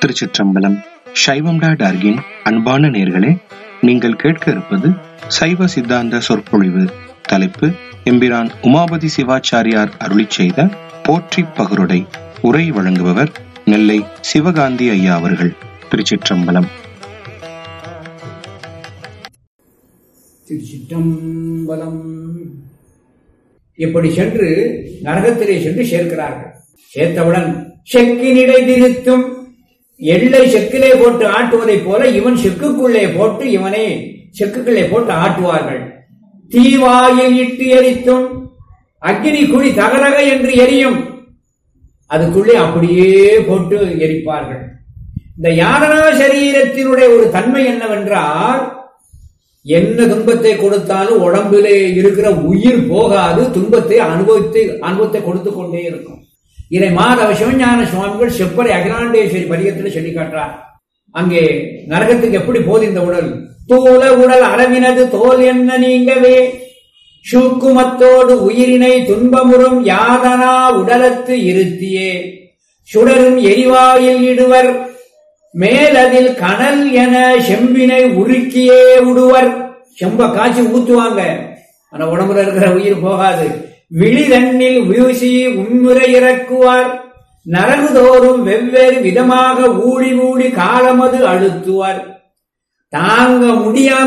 திருச்சிற்றம்பலம் சைவம்டா டார்கின் அன்பான நேர்களே நீங்கள் கேட்க இருப்பது சைவ சித்தாந்த சொற்பொழிவு தலைப்பு எம்பிரான் உமாபதி சிவாச்சாரியார் அருளிச் செய்த போற்றி பகருடை உரை வழங்குபவர் நெல்லை சிவகாந்தி ஐயா அவர்கள் திருச்சிற்றம்பலம் திருச்சிற்றம்பலம் இப்படி சென்று நரகத்திலே சென்று சேர்க்கிறார்கள் சேர்த்தவுடன் செக்கினிடை திருத்தும் எள்ளை செக்கிலே போட்டு ஆட்டுவதைப் போல இவன் செக்குக்குள்ளே போட்டு இவனை செக்குக்குள்ளே போட்டு ஆட்டுவார்கள் தீவாயில் இட்டு எரித்தும் அக்னி குழி தகரக என்று எரியும் அதுக்குள்ளே அப்படியே போட்டு எரிப்பார்கள் இந்த யாதனா சரீரத்தினுடைய ஒரு தன்மை என்னவென்றால் என்ன துன்பத்தை கொடுத்தாலும் உடம்பிலே இருக்கிற உயிர் போகாது துன்பத்தை அனுபவித்து அனுபவத்தை கொடுத்து கொண்டே இருக்கும் இதை மாதவ சிவஞான சுவாமிகள் செப்பரை அகிலாண்டேஸ்வரி பதிகத்தில் சொல்லி காட்டுறார் அங்கே நரகத்துக்கு எப்படி போது இந்த உடல் தூல உடல் அளவினது தோல் என்ன நீங்கவே சூக்குமத்தோடு உயிரினை துன்பமுறும் யாதனா உடலத்து இருத்தியே சுடரும் எரிவாயில் இடுவர் மேலதில் கனல் என செம்பினை உருக்கியே விடுவர் செம்ப காய்ச்சி ஊத்துவாங்க ஆனா உடம்புல இருக்கிற உயிர் போகாது விழிதண்ணில் வீசி உண்முறை இறக்குவார் நரகுதோறும் வெவ்வேறு விதமாக ஊழி ஊழி காலமது அழுத்துவார் தாங்க முடியாம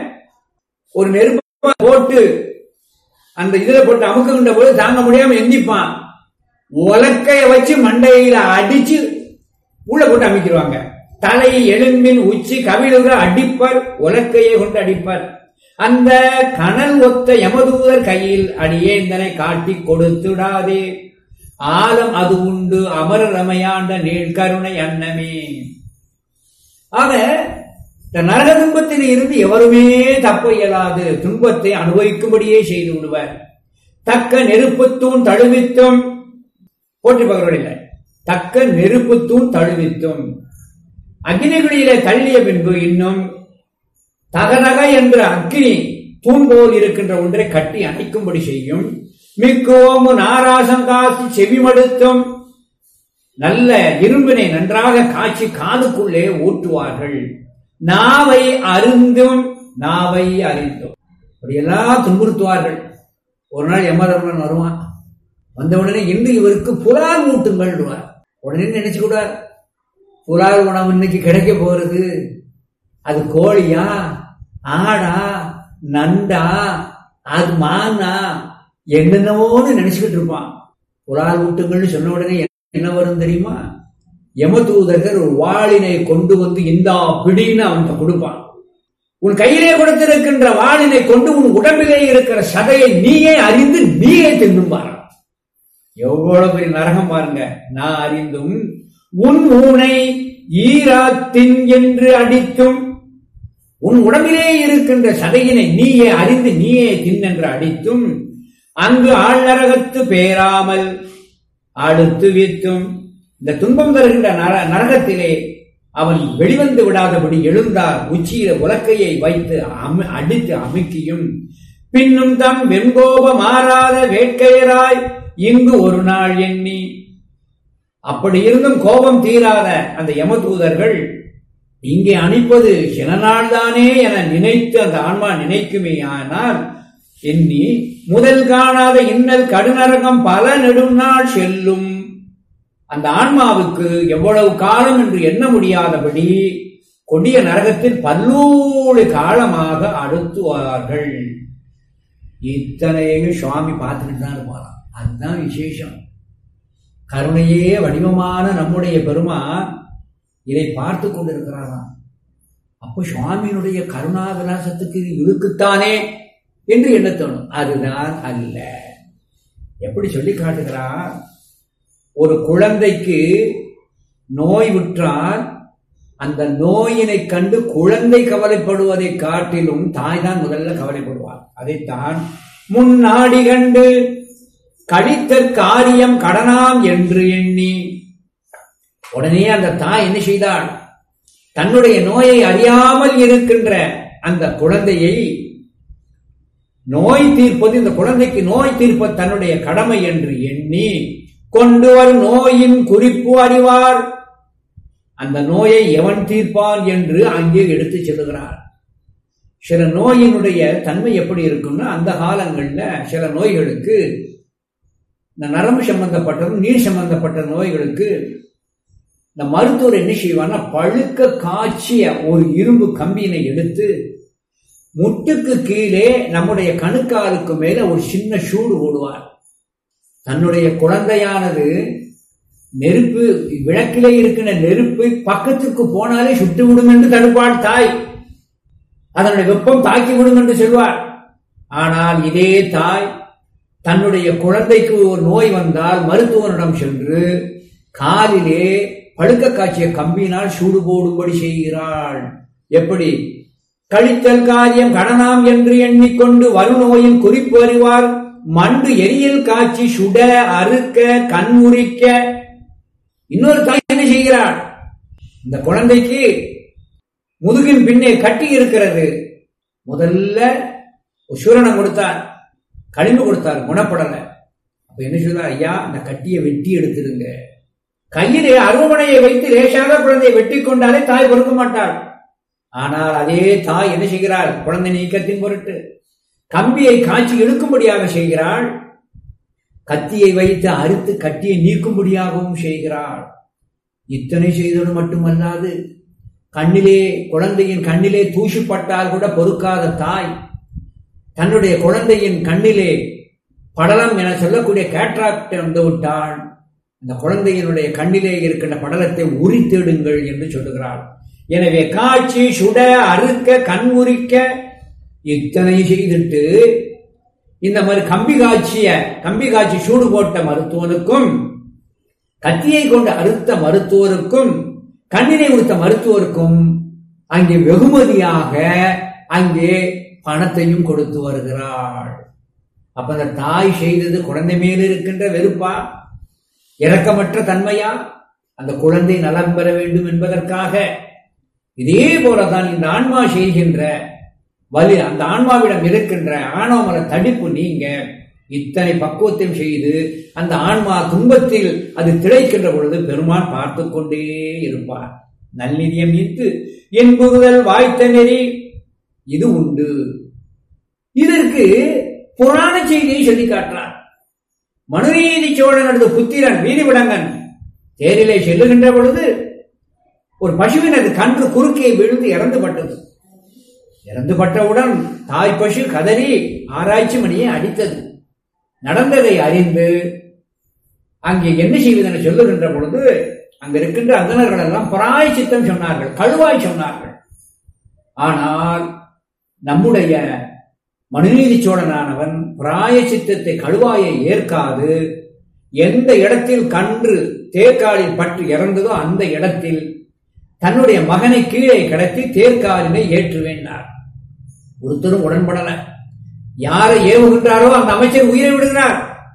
ஒரு நெருப்ப போட்டு அந்த இதுல போட்டு அமுக்குகின்ற போது தாங்க முடியாம எந்திப்பான் உலக்கைய வச்சு மண்டையில அடிச்சு உள்ள போட்டு அமைக்கிடுவாங்க தலை எலும்பின் உச்சி கவிழுக அடிப்பர் உலக்கையை கொண்டு அடிப்பர் அந்த கனல் ஒத்த யமதூதர் கையில் அடியேந்தனை காட்டி கொடுத்துடாதே ஆலம் அது உண்டு அமரர் அமையாண்ட நீழ்கருணை அன்னமே ஆக இந்த நரக துன்பத்தில் இருந்து எவருமே தப்ப இயலாது துன்பத்தை அனுபவிக்கும்படியே செய்து விடுவர் தக்க நெருப்புத்தூண் தழுவித்தும் போற்றி பகவதில்லை தக்க நெருப்புத்தூண் தழுவித்தும் அக்னிகுடியிலே தள்ளிய பின்பு இன்னும் தகநக என்ற அக்னி தூண்போல் இருக்கின்ற ஒன்றை கட்டி அணைக்கும்படி செய்யும் மிக்கோமு நாராசம் காசி செவிமடுத்தும் நல்ல இரும்பினை நன்றாக காய்ச்சி காதுக்குள்ளே ஊற்றுவார்கள் நாவை அருந்தும் நாவை அறிந்தும் அப்படியெல்லாம் துன்புறுத்துவார்கள் ஒரு நாள் யமதர்மன் வருவான் வந்த உடனே இன்று இவருக்கு புலால் ஊட்டுங்கள் உடனே நினைச்சு கூட புலால் உணவு இன்னைக்கு கிடைக்க போறது அது கோழியா ஆடா நண்டா அது மானா என்னென்னவோன்னு நினைச்சுக்கிட்டு இருப்பான் புலால் ஊட்டுங்கள்னு சொன்ன உடனே என்ன வரும் தெரியுமா யமதூதர்கள் ஒரு வாளினை கொண்டு வந்து இந்தா பிடின்னு அவன்கிட்ட கொடுப்பான் உன் கையிலே கொடுத்திருக்கின்ற வாளினை கொண்டு உன் உடம்பிலே இருக்கிற சதையை நீயே அறிந்து நீயே தின்னும்பாரான் எவ்வளவு பெரிய நரகம் பாருங்க நான் அறிந்தும் உன் ஊனை ஈராத்தின் என்று அடித்தும் உன் உடம்பிலே இருக்கின்ற சதையினை நீயே அறிந்து நீயே தின்னென்று அடித்தும் அங்கு ஆழ்நரகத்து பேராமல் அடுத்து வீத்தும் இந்த துன்பம் தருகின்ற நரகத்திலே அவன் வெளிவந்து விடாதபடி எழுந்தார் உச்சியில உலக்கையை வைத்து அடித்து அமுக்கியும் பின்னும் தம் வெண்கோப மாறாத வேட்கையராய் இங்கு ஒரு நாள் எண்ணி அப்படி இருந்தும் கோபம் தீராத அந்த யமதூதர்கள் இங்கே அனுப்பது சில நாள் தானே என நினைத்து அந்த ஆன்மா நினைக்குமே ஆனால் எண்ணி முதல் காணாத இன்னல் கடுநரகம் பல நெடுநாள் செல்லும் அந்த ஆன்மாவுக்கு எவ்வளவு காலம் என்று எண்ண முடியாதபடி கொடிய நரகத்தில் பல்லூடு காலமாக அழுத்துவார்கள் இத்தனையுமே சுவாமி பார்த்துக்கிட்டு தான் இருப்பாராம் அதுதான் விசேஷம் கருணையே வடிவமான நம்முடைய பெருமான் இதை பார்த்து கொண்டிருக்கிறாராம் அப்போ சுவாமியினுடைய கருணா விலாசத்துக்கு இது இருக்குத்தானே என்று என்ன தோணும் அதுதான் அல்ல எப்படி சொல்லி காட்டுகிறார் ஒரு குழந்தைக்கு நோய் விற்றால் அந்த நோயினை கண்டு குழந்தை கவலைப்படுவதை காட்டிலும் தாய் தான் முதல்ல கவலைப்படுவார் அதைத்தான் முன்னாடி கண்டு கழித்த காரியம் கடனாம் என்று எண்ணி உடனே அந்த தாய் என்ன செய்தாள் தன்னுடைய நோயை அறியாமல் இருக்கின்ற அந்த குழந்தையை நோய் தீர்ப்பது இந்த குழந்தைக்கு நோய் தீர்ப்பது தன்னுடைய கடமை என்று எண்ணி கொண்டு வரும் நோயின் குறிப்பு அறிவார் அந்த நோயை எவன் தீர்ப்பான் என்று அங்கே எடுத்துச் செல்லுகிறார் சில நோயினுடைய தன்மை எப்படி இருக்கும்னா அந்த காலங்கள்ல சில நோய்களுக்கு இந்த நரம்பு சம்பந்தப்பட்டதும் நீர் சம்பந்தப்பட்ட நோய்களுக்கு இந்த மருத்துவர் என்ன செய்வார்னா பழுக்க காய்ச்சிய ஒரு இரும்பு கம்பியினை எடுத்து முட்டுக்கு கீழே நம்முடைய கணுக்காலுக்கு மேல ஒரு சின்ன சூடு ஓடுவார் தன்னுடைய குழந்தையானது நெருப்பு விளக்கிலே இருக்கிற நெருப்பு பக்கத்துக்கு போனாலே சுட்டு விடும் என்று தடுப்பாள் தாய் அதனுடைய வெப்பம் தாக்கி விடும் என்று சொல்வார் ஆனால் இதே தாய் தன்னுடைய குழந்தைக்கு ஒரு நோய் வந்தால் மருத்துவனிடம் சென்று காலிலே பழுக்க காய்ச்சிய கம்பியினால் சூடு போடும்படி செய்கிறாள் எப்படி கழித்தல் காரியம் கடனாம் என்று எண்ணிக்கொண்டு வருநோயின் குறிப்பு அறிவார் மண்டு எரியல் காட்சி சுட அறுக்க கண் உரிக்க இன்னொரு தாய் என்ன செய்கிறாள் இந்த குழந்தைக்கு முதுகின் பின்னே கட்டி இருக்கிறது முதல்ல ஒரு சூரணம் கொடுத்தார் களிம்பு கொடுத்தார் குணப்படல அப்ப என்ன சொல்றார் ஐயா இந்த கட்டியை வெட்டி எடுத்துருங்க கையிலே அருவமனையை வைத்து லேசாக குழந்தையை வெட்டி கொண்டாலே தாய் பொறுக்க மாட்டாள் ஆனால் அதே தாய் என்ன செய்கிறாள் குழந்தை நீக்கத்தின் பொருட்டு கம்பியை காய்ச்சி இழுக்கும்படியாக செய்கிறாள் கத்தியை வைத்து அறுத்து கட்டியை நீக்கும்படியாகவும் செய்கிறாள் இத்தனை செய்தது மட்டுமல்லாது கண்ணிலே குழந்தையின் கண்ணிலே தூசிப்பட்டால் கூட பொறுக்காத தாய் தன்னுடைய குழந்தையின் கண்ணிலே படலம் என சொல்லக்கூடிய கேட்ராக்ட் வந்து விட்டால் அந்த குழந்தையினுடைய கண்ணிலே இருக்கின்ற படலத்தை உரித்திடுங்கள் என்று சொல்லுகிறாள் எனவே காட்சி சுட அறுக்க கண் உரிக்க இத்தனை செய்துட்டு இந்த மாதிரி கம்பி காய்ச்சிய கம்பி காய்ச்சி சூடு போட்ட மருத்துவனுக்கும் கத்தியை கொண்டு அறுத்த மருத்துவருக்கும் கண்ணினை உடுத்த மருத்துவருக்கும் அங்கே வெகுமதியாக அங்கே பணத்தையும் கொடுத்து வருகிறாள் அப்ப அந்த தாய் செய்தது குழந்தை மேல் இருக்கின்ற வெறுப்பா இரக்கமற்ற தன்மையா அந்த குழந்தை நலம் பெற வேண்டும் என்பதற்காக இதே போலதான் இந்த ஆன்மா செய்கின்ற வலி அந்த ஆன்மாவிடம் இருக்கின்ற ஆணவமல தடிப்பு நீங்க இத்தனை பக்குவத்தையும் செய்து அந்த ஆன்மா துன்பத்தில் அது திளைக்கின்ற பொழுது பெருமான் பார்த்து கொண்டே இருப்பார் நல்லிதியம் இத்து என்புறுதல் வாய்த்த நெறி இது உண்டு இதற்கு புராண செய்தியை சொல்லி காட்டுறார் மனுநீதி சோழனது புத்திரன் வீதிவிடங்கன் தேரிலே செல்லுகின்ற பொழுது ஒரு பசுவினது கன்று குறுக்கே விழுந்து இறந்து பட்டது இறந்து பட்டவுடன் தாய் பசு கதறி ஆராய்ச்சி மணியை அடித்தது நடந்ததை அறிந்து அங்கே என்ன செய்வதென சொல்லுகின்ற பொழுது அங்க இருக்கின்ற அந்தனர்கள் எல்லாம் பராய் சித்தம் சொன்னார்கள் கழுவாய் சொன்னார்கள் ஆனால் நம்முடைய மனுநீதி சோழனானவன் பிராய சித்தத்தை கழுவாயை ஏற்காது எந்த இடத்தில் கன்று தேர்காலில் பட்டு இறந்ததோ அந்த இடத்தில் தன்னுடைய மகனை கீழே கிடத்தி தேர்காலினை ஏற்று வேண்டார் ஒருத்தரும் உடன்படல யாரை ஏவுகின்றாரோ அந்த அமைச்சர் உயிரை விடுகிறார்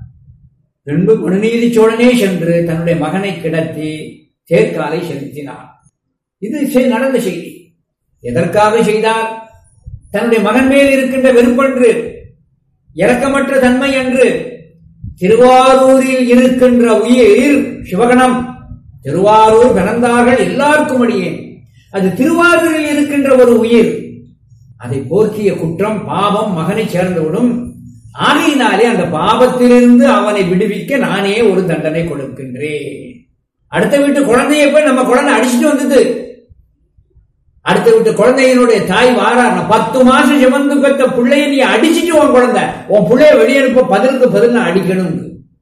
பின்பு மனுநீதி சோழனே சென்று தன்னுடைய மகனை கிடத்தி தேர்காலை செலுத்தினார் இது நடந்த செய்தி எதற்காக செய்தார் தன்னுடைய மகன் மேல் இருக்கின்ற வெறுப்பன்று இரக்கமற்ற தன்மை அன்று திருவாரூரில் இருக்கின்ற உயிர் சிவகணம் திருவாரூர் பிறந்தார்கள் எல்லாருக்கும் அடியே அது திருவாரூரில் இருக்கின்ற ஒரு உயிர் அதை போர்க்கிய குற்றம் பாவம் மகனை சேர்ந்துவிடும் ஆகையினாலே அந்த பாவத்திலிருந்து அவனை விடுவிக்க நானே ஒரு தண்டனை கொடுக்கின்றேன் அடுத்த வீட்டு குழந்தைய போய் நம்ம குழந்தை அடிச்சுட்டு வந்தது அடுத்த வீட்டு குழந்தையினுடைய தாய் வாரார் பத்து மாசம் சுமந்து பெற்ற பிள்ளைய நீ அடிச்சுட்டு உன் குழந்தை உன் பிள்ளைய வெளியனுப்ப பதிலுக்கு பதில் நான் அடிக்கணும்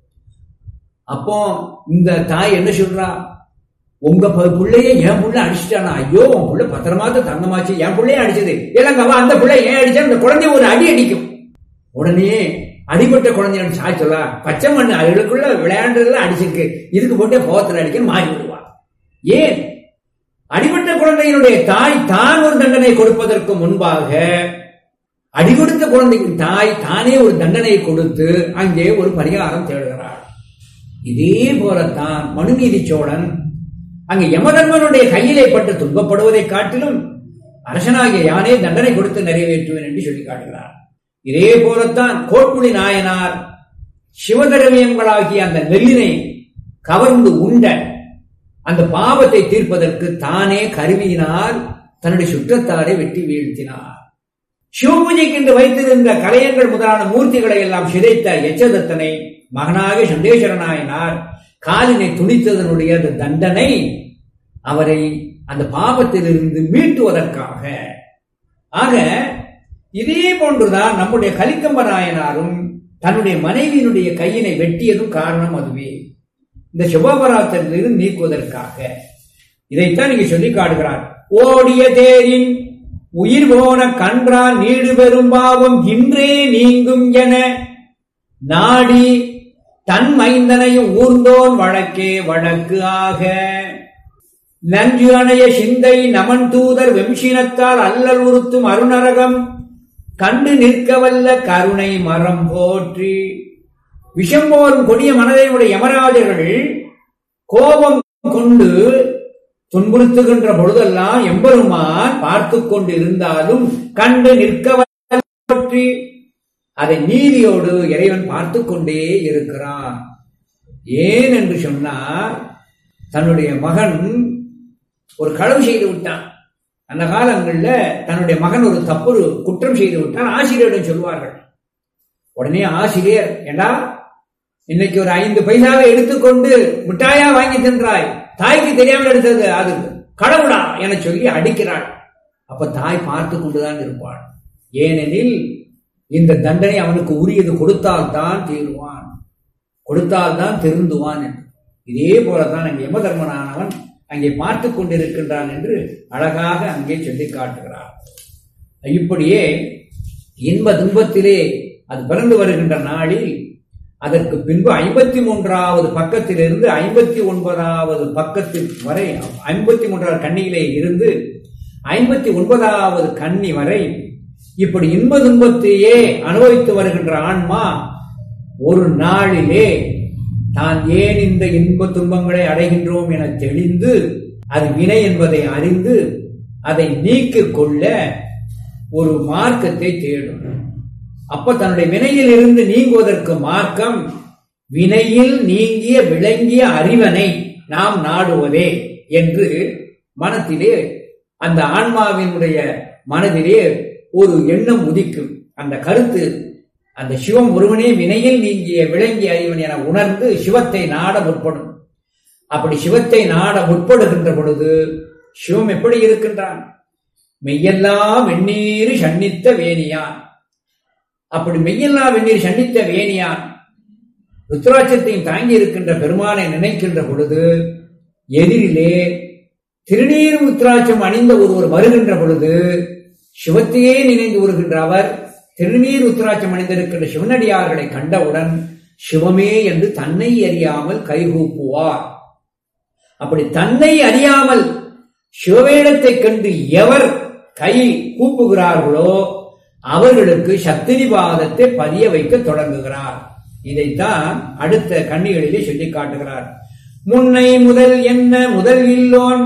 அப்போ இந்த தாய் என்ன சொல்றா உங்க பிள்ளைய என் புள்ள அடிச்சிட்டானா ஐயோ உன் புள்ள பத்திரமாத்த தங்கமாச்சு என் பிள்ளைய அடிச்சது இல்லங்கவா அந்த பிள்ளை ஏன் அடிச்சா அந்த குழந்தைய ஒரு அடி அடிக்கும் உடனே அடிபட்ட குழந்தைய சாய்ச்சலா பச்சை மண்ணு அதுகளுக்குள்ள விளையாண்டுல அடிச்சிருக்கு இதுக்கு போட்டே கோவத்தில் அடிக்க மாறி விடுவா ஏன் அடிபட்ட குழந்தையினுடைய தாய் தான் ஒரு தண்டனை கொடுப்பதற்கு முன்பாக அடி கொடுத்த குழந்தையின் தாய் தானே ஒரு தண்டனை கொடுத்து அங்கே ஒரு பரிகாரம் தேடுகிறார் இதே போலத்தான் மனுநீதி சோழன் அங்கு யமதர்மனுடைய கையிலே பட்டு துன்பப்படுவதை காட்டிலும் அரசனாகிய யானே தண்டனை கொடுத்து நிறைவேற்றுவேன் என்று சொல்லி காட்டுகிறார் இதே போலத்தான் கோட்புலி நாயனார் சிவதரவியங்களாகிய அந்த நெல்லினை கவர்ந்து உண்ட அந்த பாவத்தை தீர்ப்பதற்கு தானே கருவியினால் தன்னுடைய சுற்றத்தாரை வெட்டி வீழ்த்தினார் சிவபூஜைக்கு என்று வைத்திருந்த கலையங்கள் முதலான மூர்த்திகளை எல்லாம் சிதைத்த எச்சதத்தனை மகனாக சண்டேஸ்வரனாயினார் காலினை துணித்ததனுடைய அந்த தண்டனை அவரை அந்த பாவத்திலிருந்து மீட்டுவதற்காக ஆக இதே போன்றுதான் நம்முடைய கலிக்கம்ப நாயனாரும் தன்னுடைய மனைவியினுடைய கையினை வெட்டியதும் காரணம் அதுவே இந்த சுபபராத்திரிலிருந்து நீக்குவதற்காக இதைத்தான் நீங்க சொல்லி காட்டுகிறார் ஓடிய தேரின் உயிர் போன கன்றால் நீடு பெறும் பாவம் இன்றே நீங்கும் என நாடி தன் மைந்தனையும் ஊர்ந்தோன் வழக்கே வழக்கு ஆக நஞ்சு அணைய சிந்தை நமன் தூதர் வெம்சினத்தால் அல்லல் உறுத்தும் அருணரகம் கண்டு நிற்கவல்ல கருணை மரம் போற்றி விஷம் போலும் கொடிய மனதையுடைய யமராஜர்கள் கோபம் கொண்டு துன்புறுத்துகின்ற பொழுதெல்லாம் எம்பெருமான் பார்த்து கொண்டு இருந்தாலும் கண்டு நிற்கவல்ல போற்றி அதை நீதியோடு இறைவன் பார்த்து கொண்டே இருக்கிறான் ஏன் என்று சொன்னார் தன்னுடைய மகன் ஒரு களவு செய்து விட்டான் அந்த காலங்கள்ல தன்னுடைய மகன் ஒரு தப்பு குற்றம் செய்து விட்டான் ஆசிரியரிடம் சொல்வார்கள் உடனே ஆசிரியர் ஏண்டா இன்னைக்கு ஒரு ஐந்து பைசாவை எடுத்துக்கொண்டு மிட்டாயா வாங்கி தின்றாய் தாய்க்கு தெரியாமல் எடுத்தது அது கடவுளா என சொல்லி அடிக்கிறாள் அப்ப தாய் பார்த்து கொண்டுதான் இருப்பாள் ஏனெனில் இந்த தண்டனை அவனுக்கு உரியது கொடுத்தால்தான் தீருவான் கொடுத்தால்தான் திருந்துவான் என்று இதே போலதான் அங்கே யம தர்மனானவன் அங்கே பார்த்து கொண்டிருக்கின்றான் என்று அழகாக அங்கே சொல்லி காட்டுகிறார் இப்படியே இன்ப துன்பத்திலே அது பிறந்து வருகின்ற நாளில் அதற்கு பின்பு ஐம்பத்தி மூன்றாவது பக்கத்திலிருந்து ஐம்பத்தி ஒன்பதாவது பக்கத்தில் வரை ஐம்பத்தி மூன்றாவது கண்ணியிலே இருந்து ஐம்பத்தி ஒன்பதாவது கண்ணி வரை இப்படி இன்ப துன்பத்தையே அனுபவித்து வருகின்ற ஆன்மா ஒரு நாளிலே தான் ஏன் இந்த இன்ப துன்பங்களை அடைகின்றோம் என தெளிந்து அது வினை என்பதை அறிந்து அதை நீக்கிக் கொள்ள ஒரு மார்க்கத்தை தேடும் அப்ப தன்னுடைய வினையில் இருந்து நீங்குவதற்கு மார்க்கம் வினையில் நீங்கிய விளங்கிய அறிவனை நாம் நாடுவதே என்று மனத்திலே அந்த ஆன்மாவினுடைய மனதிலே ஒரு எண்ணம் உதிக்கும் அந்த கருத்து அந்த சிவம் ஒருவனே வினையில் நீங்கிய விளங்கிய அறிவன் என உணர்ந்து சிவத்தை நாட முற்படும் அப்படி சிவத்தை நாட முற்படுகின்ற பொழுது சிவம் எப்படி இருக்கின்றான் மெய்யெல்லாம் வெந்நீர் சன்னித்த வேணியான் அப்படி மெய்யெல்லா வெந்நீர் சன்னித்த வேணியான் ருத்ராட்சத்தையும் தாங்கி இருக்கின்ற பெருமானை நினைக்கின்ற பொழுது எதிரிலே திருநீர் ருத்ராட்சம் அணிந்த ஒருவர் வருகின்ற பொழுது சிவத்தையே நினைந்து வருகின்ற அவர் திருநீர் உத்திராட்சம் அணிந்திருக்கின்ற சிவனடியார்களை கண்டவுடன் சிவமே என்று தன்னை அறியாமல் கைகூப்புவார் அப்படி தன்னை அறியாமல் சிவவேடத்தை கண்டு எவர் கை கூப்புகிறார்களோ அவர்களுக்கு சக்தினி பாதத்தை பதிய வைக்க தொடங்குகிறார் இதைத்தான் அடுத்த கண்ணிகளிலே சொல்லி காட்டுகிறார் முன்னை முதல் என்ன முதல் இல்லோன்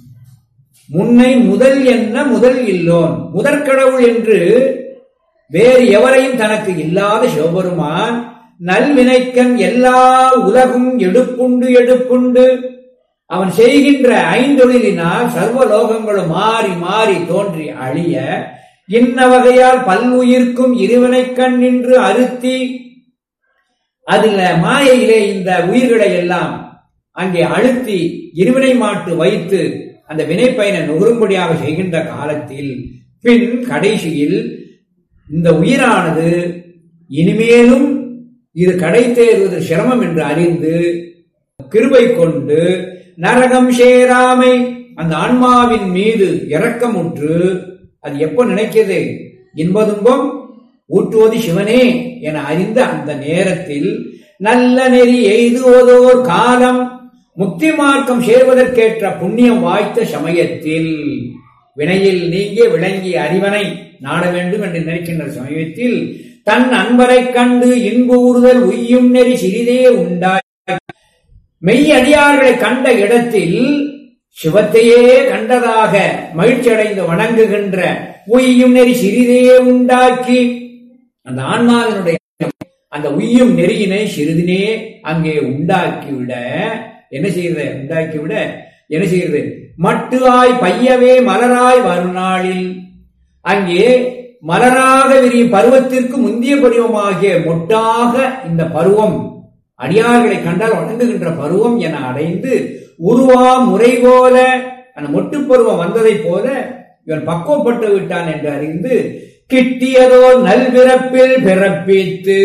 முன்னை முதல் என்ன முதல் இல்லோன் முதற்கடவுள் என்று வேறு எவரையும் தனக்கு இல்லாத சிவபெருமான் நல்வினைக்கன் எல்லா உலகும் எடுப்புண்டு எடுப்புண்டு அவன் செய்கின்ற ஐந்தொழிலினால் சர்வ லோகங்களும் மாறி மாறி தோன்றி அழிய இன்ன வகையால் பல்லுயிர்க்கும் இருவினைக்கண் நின்று அறுத்தி அதுல மாயையிலே இந்த உயிர்களை எல்லாம் அங்கே அழுத்தி இருவினை மாட்டு வைத்து அந்த வினைப்பயனை நுகரும்படியாக செய்கின்ற காலத்தில் பின் கடைசியில் இந்த உயிரானது இனிமேலும் இது கடை தேர்வது சிரமம் என்று அறிந்து கிருபை கொண்டு நரகம் சேராமை அந்த ஆன்மாவின் மீது இரக்கமுற்று அது எப்போ நினைக்கிறது இன்ப துன்பம் ஊற்றுவது சிவனே என அறிந்த அந்த நேரத்தில் நல்ல நெறி எய்துவதோர் காலம் முக்தி மார்க்கம் சேர்வதற்கேற்ற புண்ணியம் வாய்த்த சமயத்தில் வினையில் நீங்கிய விளங்கிய அறிவனை நாட வேண்டும் என்று நினைக்கின்ற சமயத்தில் தன் அன்பரை கண்டு இன்பு ஊறுதல் உய்யும் நெறி சிறிதே உண்டாய் மெய் அடியார்களை கண்ட இடத்தில் சிவத்தையே கண்டதாக மகிழ்ச்சி அடைந்து வணங்குகின்ற உய்யும் நெறி சிறிதே உண்டாக்கி அந்த ஆன்மாவினுடைய அந்த உய்யும் நெறியினை சிறிதினே அங்கே உண்டாக்கிவிட என்ன செய்யறது உண்டாக்கி விட என்ன செய்யறது மட்டு ஆய் பையவே மலராய் வருநாளில் அங்கே மலராக விரியும் பருவத்திற்கு முந்திய பருவமாகிய மொட்டாக இந்த பருவம் அடியார்களை கண்டால் வணங்குகின்ற பருவம் என அடைந்து உருவா முறை போல அந்த மொட்டு பருவம் வந்ததைப் போல இவன் பக்குவப்பட்டு விட்டான் என்று அறிந்து கிட்டியதோ நல்பிறப்பில் பிறப்பித்து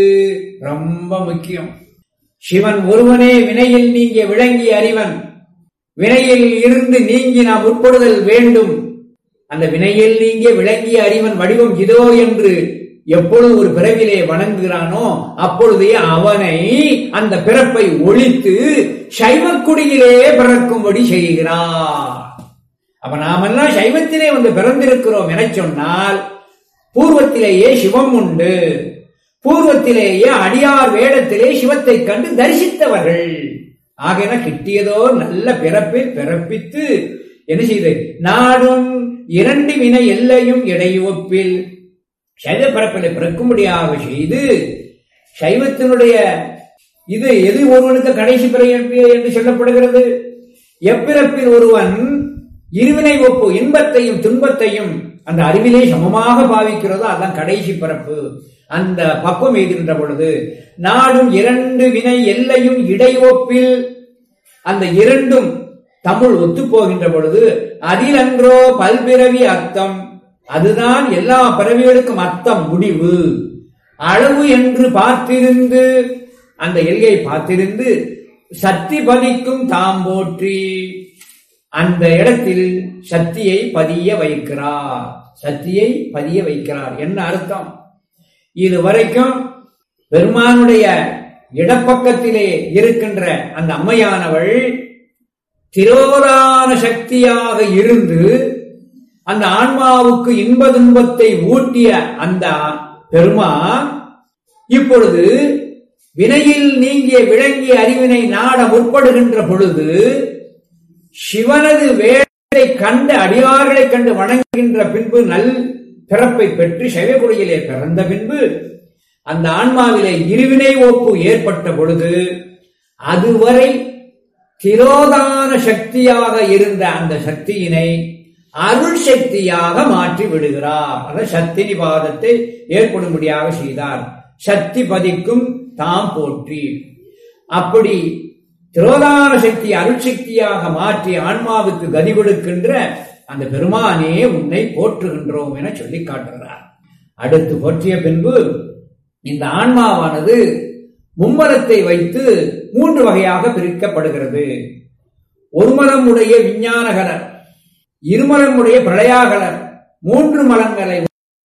ரொம்ப முக்கியம் சிவன் ஒருவனே வினையில் நீங்கிய விளங்கி அறிவன் வினையில் இருந்து நீங்கி நாம் உட்படுதல் வேண்டும் அந்த வினையில் நீங்கிய விளங்கிய அறிவன் வடிவம் இதோ என்று எப்பொழுது ஒரு பிறவிலே வணங்குகிறானோ அப்பொழுதே அவனை அந்த பிறப்பை ஒழித்து சைவக்குடியிலே பிறக்கும்படி செய்கிறார் அப்ப நாமெல்லாம் சைவத்திலே வந்து பிறந்திருக்கிறோம் என சொன்னால் பூர்வத்திலேயே சிவம் உண்டு பூர்வத்திலேயே அடியார் வேடத்திலே சிவத்தை கண்டு தரிசித்தவர்கள் ஆகையினா கிட்டியதோ நல்ல பிறப்பில் பிறப்பித்து என்ன செய்து நாடும் இரண்டு வினை எல்லையும் இடையொப்பில் சைவ பிறப்பிலை பிறக்கும்படியாக செய்து சைவத்தினுடைய இது எது ஒருவனுக்கு கடைசி பிறப்பு என்று சொல்லப்படுகிறது எப்பிறப்பில் ஒருவன் இருவினை ஒப்பு இன்பத்தையும் துன்பத்தையும் அந்த அறிவிலே சமமாக பாவிக்கிறதோ அதான் கடைசி பிறப்பு அந்த பக்குவம் எய்கின்ற பொழுது நாடும் இரண்டு வினை எல்லையும் இடைஒப்பில் அந்த இரண்டும் தமிழ் ஒத்து போகின்ற பொழுது அதிலன்றோ பல்பிறவி அர்த்தம் அதுதான் எல்லா பிறவிகளுக்கும் அர்த்தம் முடிவு அளவு என்று பார்த்திருந்து அந்த எல்லையை பார்த்திருந்து சக்தி பதிக்கும் தாம் போற்றி அந்த இடத்தில் சக்தியை பதிய வைக்கிறார் சக்தியை பதிய வைக்கிறார் என்ன அர்த்தம் இது வரைக்கும் பெருமானுடைய இடப்பக்கத்திலே இருக்கின்ற அந்த அம்மையானவள் திரோதான சக்தியாக இருந்து அந்த ஆன்மாவுக்கு இன்ப துன்பத்தை ஊட்டிய அந்த பெருமான் இப்பொழுது வினையில் நீங்கிய விளங்கிய அறிவினை நாட முற்படுகின்ற பொழுது சிவனது வேலை கண்டு அடியார்களை கண்டு வணங்குகின்ற பின்பு நல் பிறப்பை பெற்று சைவகுடியிலே பிறந்த பின்பு அந்த ஆன்மாவிலே இருவினை ஒப்பு ஏற்பட்ட பொழுது அதுவரை திரோதான சக்தியாக இருந்த அந்த சக்தியினை அருள் சக்தியாக மாற்றி விடுகிறார் அத சக்தி நிபாதத்தை ஏற்படும்படியாக செய்தார் சக்தி பதிக்கும் தாம் போற்றி அப்படி திரோதான சக்தி அருட்சக்தியாக மாற்றி ஆன்மாவுக்கு கதி கொடுக்கின்ற அந்த பெருமானே உன்னை போற்றுகின்றோம் என சொல்லி காட்டுகிறார் அடுத்து போற்றிய பின்பு இந்த ஆன்மாவானது மும்மலத்தை வைத்து மூன்று வகையாக பிரிக்கப்படுகிறது ஒருமலம் உடைய விஞ்ஞானகலர் இருமலம் உடைய பிரளயாகலர் மூன்று மலங்களை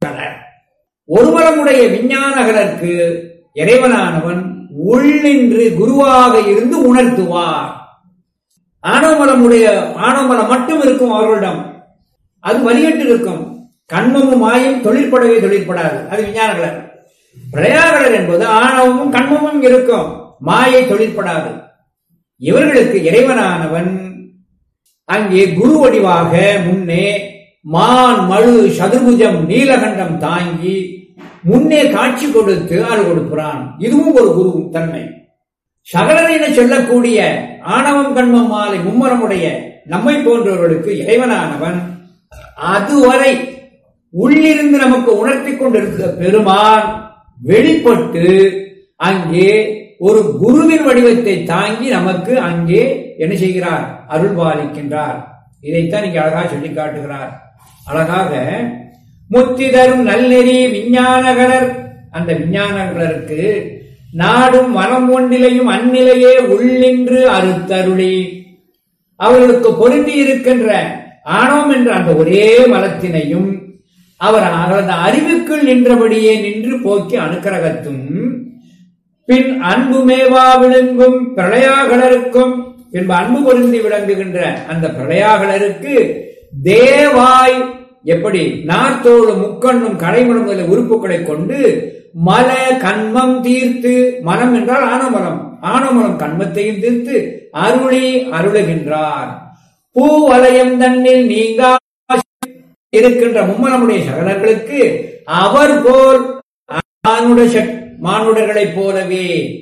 ஒருமலமுடைய விஞ்ஞானகலருக்கு இறைவனானவன் உள்ளின்று குருவாக இருந்து உணர்த்துவார் ஆணவமலமுடைய ஆணவமலம் மட்டும் இருக்கும் அவர்களிடம் அது வலிகட்டு இருக்கும் கண்மமும் மாயும் தொழிற்படவே தொழிற்படாது அது விஞ்ஞானகலர் பிரயாகலர் என்பது ஆணவமும் கண்மமும் இருக்கும் மாயை தொழிற்படாது இவர்களுக்கு இறைவனானவன் அங்கே குரு வடிவாக முன்னே மான் மழு சதுர்புஜம் நீலகண்டம் தாங்கி முன்னே காட்சி கொடுத்து அருள் கொடுக்கிறான் இதுவும் ஒரு குரு தன்மை சகலர் என சொல்லக்கூடிய ஆணவம் கண்மம் மாலை மும்மரமுடைய நம்மை போன்றவர்களுக்கு இறைவனானவன் அதுவரை உள்ளிருந்து நமக்கு உணர்த்தி கொண்டிருக்கிற பெருமான் வெளிப்பட்டு அங்கே ஒரு குருவின் வடிவத்தை தாங்கி நமக்கு அங்கே என்ன செய்கிறார் அருள்பாலிக்கின்றார் இதைத்தான் இங்கே அழகா சொல்லி காட்டுகிறார் அழகாக முத்திதரும் நல்நெறி விஞ்ஞானகலர் அந்த விஞ்ஞானகலருக்கு நாடும் மனம் ஒன்றிலையும் அந்நிலையே உள்ளின்று அறுத்தருளி அவர்களுக்கு பொருந்தி இருக்கின்ற ஆணவம் என்ற அந்த ஒரே மலத்தினையும் அவர் அந்த அறிவுக்குள் நின்றபடியே நின்று போக்கி அனுக்கிரகத்தும் பின் அன்பு மேவா விளங்கும் பிரளயாகலருக்கும் பின்பு அன்பு பொருந்தி விளங்குகின்ற அந்த பிரளயாகலருக்கு தேவாய் எப்படி நார்த்தோடு முக்கண்ணும் கடைமணம் முதலிய உறுப்புகளை கொண்டு மல கண்மம் தீர்த்து மனம் என்றால் ஆனமலம் ஆனமலம் கண்மத்தையும் தீர்த்து அருளி அருளுகின்றார் பூ வலயம் தன்னில் நீங்கா இருக்கின்ற மும்மலமுடைய சகலர்களுக்கு அவர் போல் மானுட மானுடர்களைப் போலவே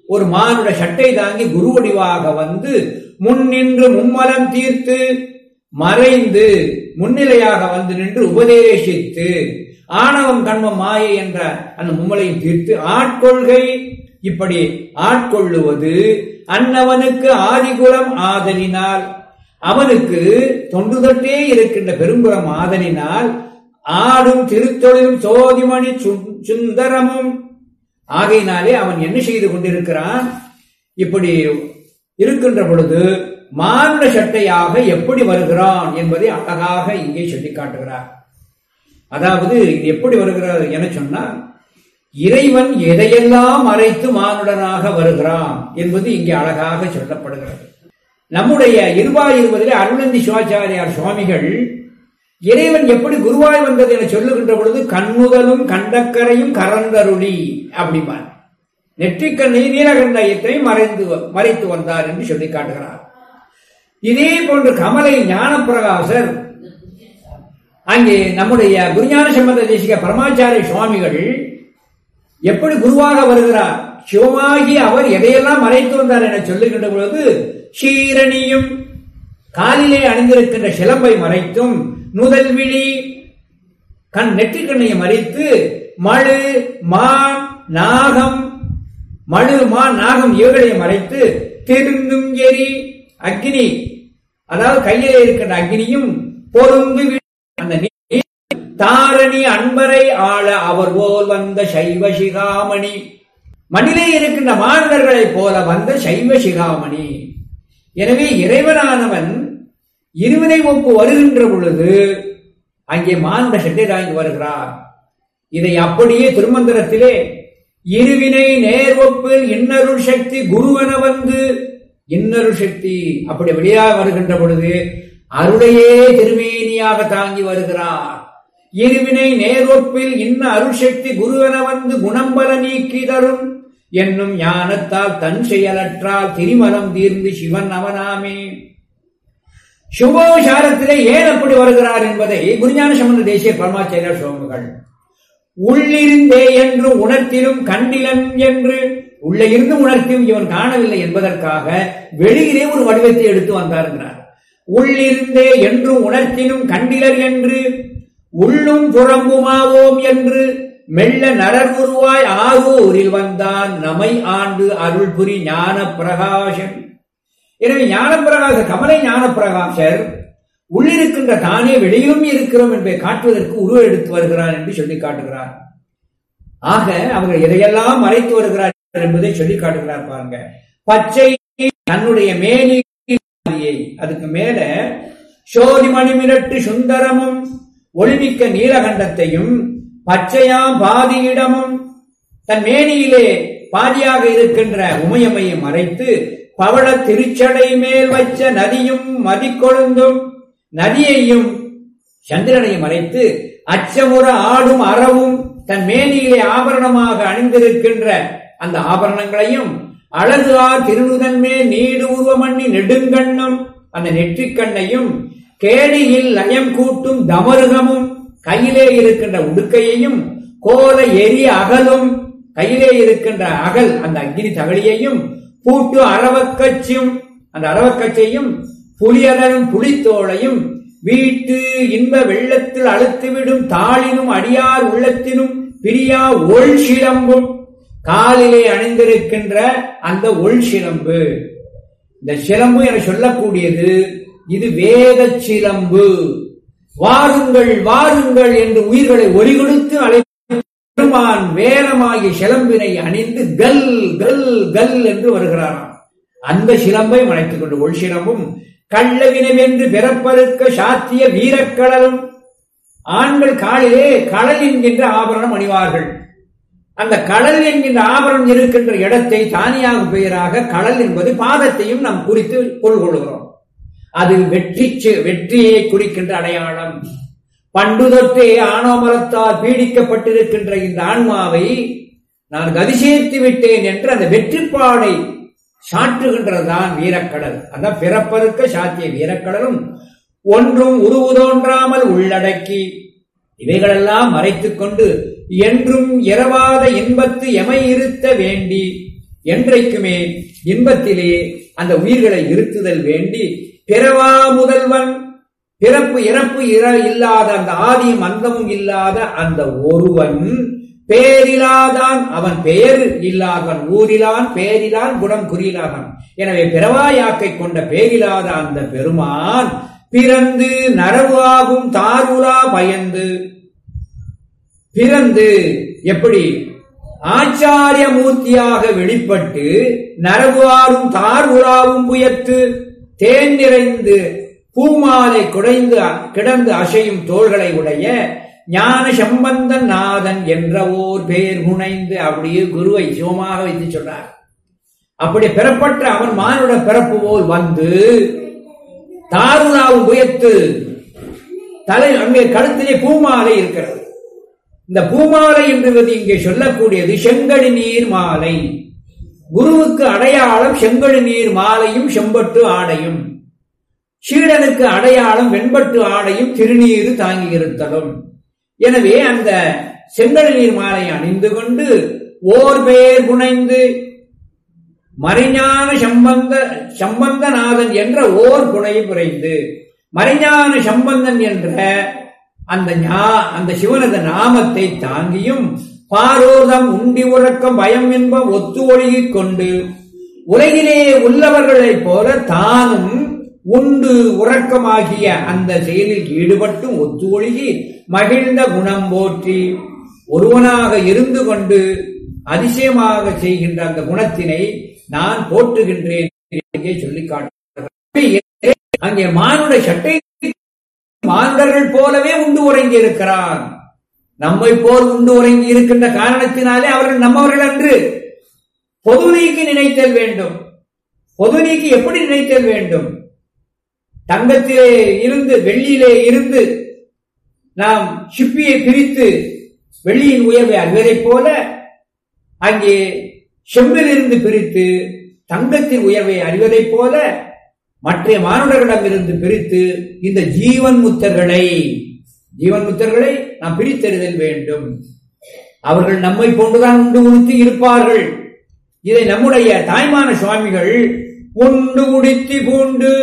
ஒரு மானுட சட்டை தாங்கி குருவடிவாக வந்து முன் நின்று மும்மலம் தீர்த்து மறைந்து முன்னிலையாக வந்து நின்று உபதேசித்து ஆணவம் கண்மம் மாயை என்ற அந்த மும்மலையும் தீர்த்து ஆட்கொள்கை இப்படி ஆட்கொள்ளுவது அன்னவனுக்கு ஆதிகுலம் ஆதலினால் அவனுக்கு தொண்டு தொட்டே இருக்கின்ற பெருங்குறம் ஆதலினால் ஆடும் திருத்தொழிலும் சோதிமணி சு- சுந்தரமும் ஆகையினாலே அவன் என்ன செய்து கொண்டிருக்கிறான் இப்படி இருக்கின்ற பொழுது மானுட சட்டையாக எப்படி வருகிறான் என்பதை அழகாக இங்கே சொல்லி காட்டுகிறார் அதாவது இது எப்படி வருகிறது என சொன்னால் இறைவன் எதையெல்லாம் மறைத்து மானுடனாக வருகிறான் என்பது இங்கே அழகாக சொல்லப்படுகிறது நம்முடைய இருபாய் இருபதிலே அருளந்தி சிவாச்சாரியார் சுவாமிகள் இறைவன் எப்படி குருவாய் வந்தது என சொல்லுகின்ற பொழுது கண்முதலும் கண்டக்கரையும் கரந்தருளி அப்படிம்பார் நெற்றிக்கண்ணை நீலகண்டயத்தை மறைந்து மறைத்து வந்தார் என்று சொல்லி காட்டுகிறார் இதே போன்று கமலை ஞானப்பிரகாசர் அங்கே நம்முடைய குருஞான சம்பந்த தேசிக பரமாச்சாரிய சுவாமிகள் எப்படி குருவாக வருகிறார் சிவமாகி அவர் எதையெல்லாம் மறைத்து வந்தார் என சொல்லுகின்ற பொழுது ஷீரணியும் காலிலே அணிந்திருக்கின்ற சிலம்பை மறைத்தும் நுதல் விழி கண் நெற்றிக்கண்ணையை மறைத்து மழு மான் நாகம் மழு மான் நாகம் இவர்களை மறைத்து திருந்தும் எரி அக்னி அதாவது கையிலே இருக்கின்ற அக்னியும் பொருந்து வி- அந்த நீ- தாரணி அன்பரை ஆள அவர் போல் வந்த சைவ சிகாமணி மண்ணிலே இருக்கின்ற மாணவர்களைப் போல வந்த சைவ சிகாமணி எனவே இறைவனானவன் இருவினை ஒப்பு வருகின்ற பொழுது அங்கே மானுட சட்டை தாங்கி வருகிறார் இதை அப்படியே திருமந்திரத்திலே இருவினை நேர் ஒப்பில் இன்னருள் சக்தி குருவென வந்து இன்னருள் சக்தி அப்படி வெளியாக வருகின்ற பொழுது அருளையே திருமேனியாக தாங்கி வருகிறார் இருவினை நேர்வொப்பில் இன்ன அருள்சக்தி குருவென வந்து குணம்பல நீக்கி தரும் என்னும் ஞானத்தால் தன் செயலற்றால் திரிமலம் தீர்ந்து சிவன் அவனாமே சுபோசாரத்திலே ஏன் அப்படி வருகிறார் என்பதை குருஞான சம்பந்த தேசிய பரமாச்சாரியர் சுவாமிகள் உள்ளிருந்தே என்று உணர்த்திலும் கண்டிலன் என்று உள்ளே இருந்து உணர்த்தியும் இவன் காணவில்லை என்பதற்காக வெளியிலே ஒரு வடிவத்தை எடுத்து வந்தாருங்கிறார் உள்ளிருந்தே என்று உணர்த்தினும் கண்டிலர் என்று உள்ளும் புறம்புமாவோம் என்று மெல்ல நரர் உருவாய் ஆரூரில் வந்தான் நமை ஆண்டு அருள் புரி ஞான பிரகாசன் எனவே ஞானப்பிரகாச கமலை ஞானப்பிரகாசர் உள்ளிருக்கின்ற தானே வெளியிலும் இருக்கிறோம் என்பதை காட்டுவதற்கு உருவம் எடுத்து வருகிறார் என்று சொல்லி காட்டுகிறார் ஆக அவர்கள் எதையெல்லாம் மறைத்து வருகிறார் என்பதை சொல்லி காட்டுகிறார் பாருங்க பச்சை தன்னுடைய மேனி அதுக்கு மேல சோதி மணிமிரட்டு சுந்தரமும் ஒளிமிக்க நீலகண்டத்தையும் பச்சையாம் பாதியிடமும் தன் மேனியிலே பாதியாக இருக்கின்ற உமையமையை மறைத்து பவள திருச்சடை மேல் வச்ச நதியும் மதிக்கொழுந்தும் நதியையும் சந்திரனையும் மறைத்து அச்சமுற ஆடும் அறவும் தன் மேனியிலே ஆபரணமாக அணிந்திருக்கின்ற அந்த ஆபரணங்களையும் அழகு ஆர் திருநுதன்மே நீடு உருவமண்ணி நெடுங்கண்ணும் அந்த நெற்றிக்கண்ணையும் கேடியில் லயம் கூட்டும் தமருகமும் கையிலே இருக்கின்ற உடுக்கையையும் கோல எரி அகலும் கையிலே இருக்கின்ற அகல் அந்த அக்னி தகழியையும் பூட்டு அரவக்கச்சும் அந்த அரவக்கச்சையும் புலியதனும் புலித்தோளையும் வீட்டு இன்ப வெள்ளத்தில் அழுத்துவிடும் தாளினும் அடியார் உள்ளத்தினும் பிரியா ஒள் சிலம்பும் காலிலே அணிந்திருக்கின்ற அந்த ஒள் சிலம்பு இந்த சிலம்பு என சொல்லக்கூடியது இது வேத சிலம்பு வாருங்கள் வாருங்கள் என்று உயிர்களை ஒலி கொடுத்து அழைப்பான் வேலமாகிய சிலம்பினை அணிந்து கல் கல் கல் என்று வருகிறாராம் அந்த சிலம்பை மறைத்துக் கொண்டு ஒள் சிலம்பும் கள்ளவினவென்று பிறப்பருக்க சாத்திய வீரக்கடலும் ஆண்கள் காலிலே கடல் என்கின்ற ஆபரணம் அணிவார்கள் அந்த கடல் என்கின்ற ஆபரணம் இருக்கின்ற இடத்தை தானியாக பெயராக கடல் என்பது பாதத்தையும் நாம் குறித்து கொள்கொள்கிறோம் அது வெற்றி வெற்றியை குறிக்கின்ற அடையாளம் பண்டு தொட்டே ஆணவமரத்தால் பீடிக்கப்பட்டிருக்கின்ற இந்த ஆன்மாவை நான் கதி சேர்த்து விட்டேன் என்று அந்த வெற்றிப்பாடை சாற்றுகின்றதுதான் வீரக்கடல் அதான் பிறப்பருக்க சாத்திய வீரக்கடலும் ஒன்றும் உருவுதோன்றாமல் உள்ளடக்கி இவைகளெல்லாம் மறைத்துக் கொண்டு என்றும் இரவாத இன்பத்து எமை இருத்த வேண்டி என்றைக்குமே இன்பத்திலே அந்த உயிர்களை இருத்துதல் வேண்டி பிறவா முதல்வன் பிறப்பு இறப்பு இற இல்லாத அந்த ஆதியும் அந்தமும் இல்லாத அந்த ஒருவன் பேரிலாதான் அவன் பெயர் இல்லாதவன் ஊரிலான் பேரிலான் குணம் குறியிலாதவன் எனவே பிறவாயாக்கை கொண்ட பேரிலாத அந்த பெருமான் பிறந்து நரவு ஆகும் தாருலா பயந்து பிறந்து எப்படி ஆச்சாரிய மூர்த்தியாக வெளிப்பட்டு நரவு ஆறும் தார் உலாவும் புயத்து தேன் நிறைந்து பூமாலை குடைந்து கிடந்து அசையும் தோள்களை உடைய ஞான சம்பந்தன் நாதன் என்ற ஓர் பேர் முனைந்து அப்படியே குருவை சிவமாக வைத்து சொன்னார் அப்படி பெறப்பட்ட அவன் மானுட பிறப்பு போல் வந்து தாருலாவும் புயத்து தலை அங்கே கழுத்திலே பூமாலை இருக்கிறது இந்த பூமாலை என்பது இங்கே சொல்லக்கூடியது செங்கழி நீர் மாலை குருவுக்கு அடையாளம் செங்கழி நீர் மாலையும் செம்பட்டு ஆடையும் சீடனுக்கு அடையாளம் வெண்பட்டு ஆடையும் திருநீரு தாங்கி இருத்தலும் எனவே அந்த செங்கழி நீர் மாலை அணிந்து கொண்டு ஓர் பேர் புனைந்து மறைஞான சம்பந்த சம்பந்தநாதன் என்ற ஓர் புனை புரைந்து மறைஞான சம்பந்தன் என்ற அந்த ஞா- அந்த சிவனது நாமத்தை தாங்கியும் பாரோதம் உண்டி உறக்கம் பயம் என்ப ஒத்து ஒழுகிக் கொண்டு உலகிலே உள்ளவர்களைப் போல தானும் உண்டு உறக்கமாகிய அந்த செயலில் ஈடுபட்டு ஒத்து ஒழுகி மகிழ்ந்த குணம் போற்றி ஒருவனாக இருந்து கொண்டு அதிசயமாக செய்கின்ற அந்த குணத்தினை நான் போற்றுகின்றேன் இங்கே சொல்லிக் காட்டுகிறேன் அங்கே மானுட சட்டை மாந்தர்கள் போலவே உண்டு உறங்கி இருக்கிறான் நம்மை போல் உண்டு உறங்கி இருக்கின்ற காரணத்தினாலே அவர்கள் நம்மவர்கள் அன்று பொது நீக்கி நினைத்தல் வேண்டும் பொது நீக்கி எப்படி நினைத்தல் வேண்டும் தங்கத்திலே இருந்து வெள்ளியிலே இருந்து நாம் சிப்பியை பிரித்து வெள்ளியின் உயர்வை அறிவதைப் போல அங்கே செம்பிலிருந்து பிரித்து தங்கத்தின் உயர்வை அறிவதைப் போல மற்ற மானுடர்களிடமிருந்து பிரித்து இந்த ஜீவன் முத்தர்களை ஜீவன் முத்தர்களை நாம் பிரித்தறிதல் வேண்டும் அவர்கள் நம்மை போன்றுதான் உண்டு உடுத்தி இருப்பார்கள் இதை நம்முடைய தாய்மான சுவாமிகள் உண்டு உடுத்தி பூண்டு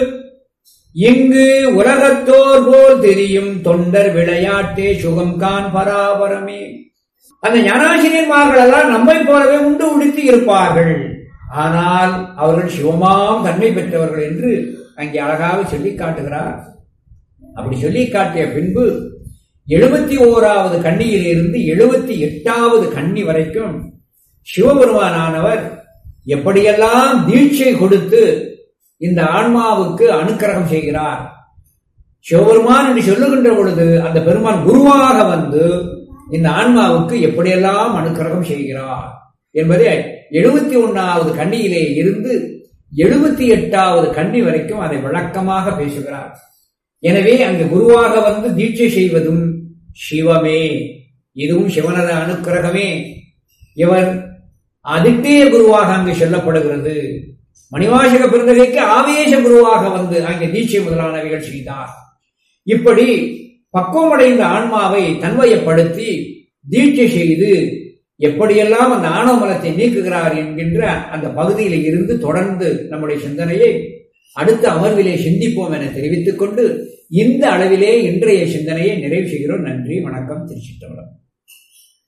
இங்கு உலகத்தோர் போல் தெரியும் தொண்டர் விளையாட்டே சுகம்கான் பராபரமே அந்த ஞானாசிரியர்மார்கள் எல்லாம் நம்மை போலவே உண்டு உடுத்தி இருப்பார்கள் ஆனால் அவர்கள் சிவமாம் தன்மை பெற்றவர்கள் என்று அங்கே அழகாக சொல்லி காட்டுகிறார் அப்படி சொல்லி காட்டிய பின்பு எழுபத்தி ஓராவது கண்ணியிலிருந்து எழுபத்தி எட்டாவது கண்ணி வரைக்கும் சிவபெருமானானவர் எப்படியெல்லாம் தீட்சை கொடுத்து இந்த ஆன்மாவுக்கு அனுக்கிரகம் செய்கிறார் சிவபெருமான் என்று சொல்லுகின்ற பொழுது அந்த பெருமான் குருவாக வந்து இந்த ஆன்மாவுக்கு எப்படியெல்லாம் அனுக்கிரகம் செய்கிறார் என்பதை எழுபத்தி ஒன்னாவது கண்ணியிலே இருந்து எழுபத்தி எட்டாவது கண்ணி வரைக்கும் அதை விளக்கமாக பேசுகிறார் எனவே அங்கு குருவாக வந்து தீட்சை செய்வதும் சிவமே இதுவும் சிவனத அனுக்கிரகமே இவர் அதித்தேய குருவாக அங்கு சொல்லப்படுகிறது மணிவாசக பெருந்தகைக்கு ஆவேச குருவாக வந்து அங்கே தீட்சை முதலானவைகள் செய்தார் இப்படி பக்குவமடைந்த ஆன்மாவை தன்வயப்படுத்தி தீட்சை செய்து எப்படியெல்லாம் அந்த ஆணவ மலத்தை நீக்குகிறார் என்கின்ற அந்த பகுதியில இருந்து தொடர்ந்து நம்முடைய சிந்தனையை அடுத்த அமர்விலே சிந்திப்போம் என தெரிவித்துக் கொண்டு இந்த அளவிலே இன்றைய சிந்தனையை நிறைவு செய்கிறோம் நன்றி வணக்கம் திருச்சிட்டம்பலம்